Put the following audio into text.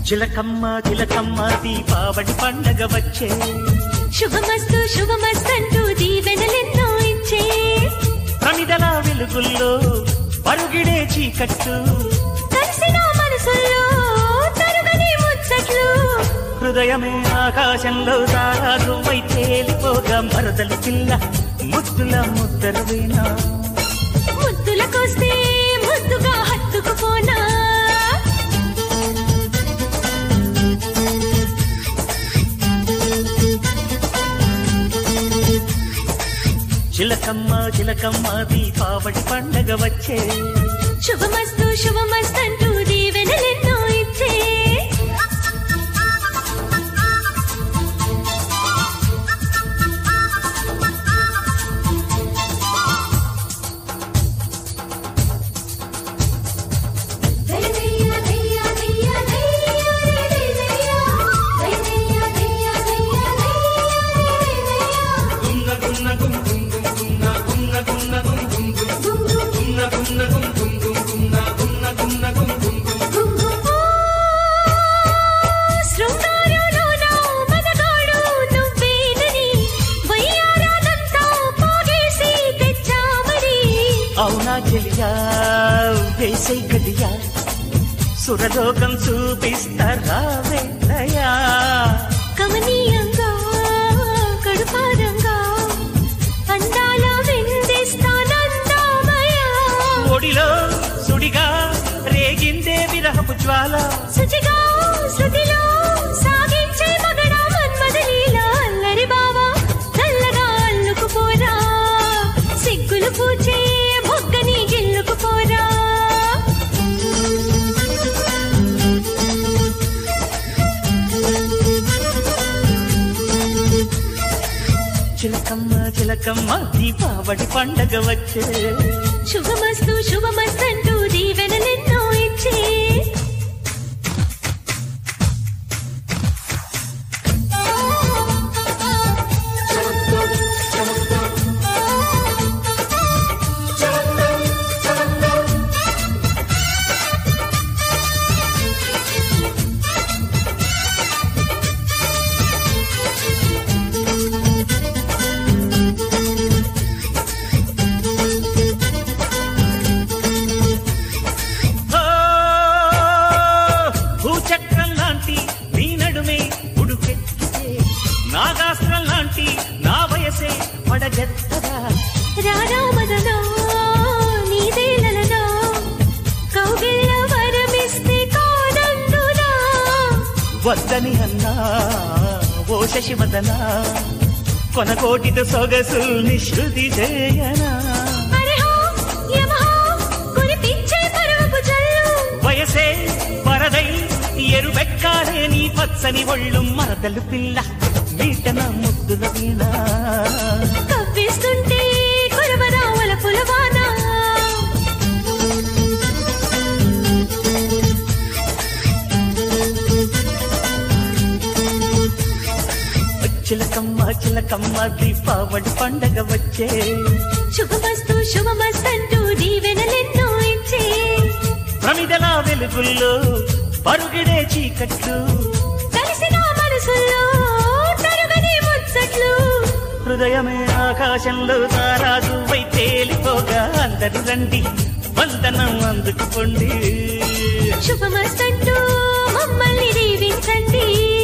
చిలకమ్మ చిలకమ్మ దీపావళి పండగ వచ్చే శుభమస్తు శుభమస్తంటూ దీవెనలెన్నో ఇచ్చే ప్రమిదల వెలుగుల్లో పరుగిడే చీకట్టు కలిసిన మనసుల్లో తరుగని ముచ్చట్లు హృదయమే ఆకాశంలో తారాజువై తేలిపోగా మరదలి పిల్ల ముద్దుల ముద్దరవేనా ముద్దులకొస్తే ముద్దుగా హత్తుకుపోనా చిలకమ్మ చిలకమ్మ దీపావళి పండగ వచ్చే శుభమస్తు శుభమస్తంటూ దీవెనలెన్నో ఇచ్చే శృంగారులోన మదగాడు నువ్వేనని వయ్యారానంతా పోగేసి తెచ్చామని అవునా చెలియా వేసే గడియా సురలోకం చూపిస్తారా వేదయా కమనీయంగా కడుపారంగా అందాల విందిస్తానందామయా ఒడిలో సుడిగా రేగిందే విరహపు జ్వాల శుచిగా శృతిలో సాగించే మగడా మన్మదలీలా అల్లరి బావా చల్లగా అల్లుకుపోరా సిగ్గులు పూచే మొగ్గని గిల్లుకుపోరా చిలకమ్మ చిలకమ్మ దీపావళి పండగ వచ్చే శుభమస్తు శుభమస్తంటూ దీవెనలెన్నో ఇచ్చే ఓ, భూచక్రం లాంటి నీ నడుమే ఉడుకెత్తితే నాగాస్త్రం లాంటి నా వయసే పడగెత్తగా రారా మదనా నీదేలనా కౌగిళ్ళ వరమిస్తే కాదందునా వద్దని అన్నా ఓ శశివదన కొనకోటితో సొగసుల్ని శృతి చేయనా అరెహో యమహో కురిపించే పరువపు జల్లు వయసే పరదై ఎరుబెక్కాలే నీ పచ్చని ఒళ్ళు మరదలు పిల్ల మీటన ముద్దుల వీణ కవ్విస్తుంటే కురవరావల పులవానా చిలకమ్మ చిలకమ్మ దీపావళి పండగ వచ్చే శుభమస్తు శుభమస్తంటూ దీవెనలెన్నో ఇచ్చే ప్రమిదల వెలుగుల్లో పరుగిడే చీకట్లు కలిసిన మనసుల్లో తరుగని ముచ్చట్లు హృదయమే ఆకాశంలో తారాజు వై తేలిపోగా అందరు రండి వందనం అందుకుపోండి శుభమస్తంటూ మమ్మల్ని దీవించండి